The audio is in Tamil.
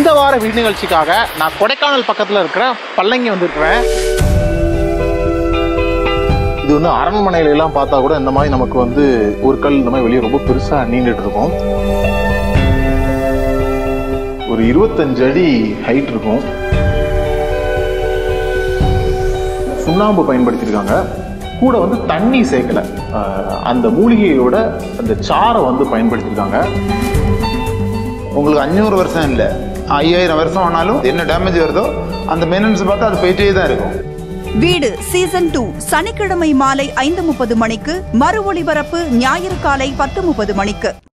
இந்த வார வீடு நிகழ்ச்சிக்காக நான் கொடைக்கானல் பக்கத்துல இருக்கிற பல்லங்கி வந்திருக்கிறேன் இது வந்து அரண்மனையில எல்லாம் பார்த்தா கூட இந்த மாதிரி நமக்கு வந்து ஒரு கல் இந்த மாதிரி வெளியே ரொம்ப பெருசா நீண்டுட்டு இருக்கும் ஒரு இருபத்தஞ்சு அடி ஹைட் இருக்கும் சுண்ணாம்பு பயன்படுத்தியிருக்காங்க கூட வந்து தண்ணி சேர்க்கல அஹ் அந்த மூலிகையோட அந்த சாரை வந்து பயன்படுத்தியிருக்காங்க உங்களுக்கு அஞ்சூறு வருஷம் இல்லை ஐயாயிரம் வருஷம் ஆனாலும் என்ன டேமேஜ் வருதோ அந்த மெயின்டெனன்ஸ் பார்த்தா அது போயிட்டே தான் இருக்கும் வீடு சீசன் டூ சனிக்கிழமை மாலை ஐந்து முப்பது மணிக்கு மறு ஒளிபரப்பு ஞாயிறு காலை பத்து முப்பது மணிக்கு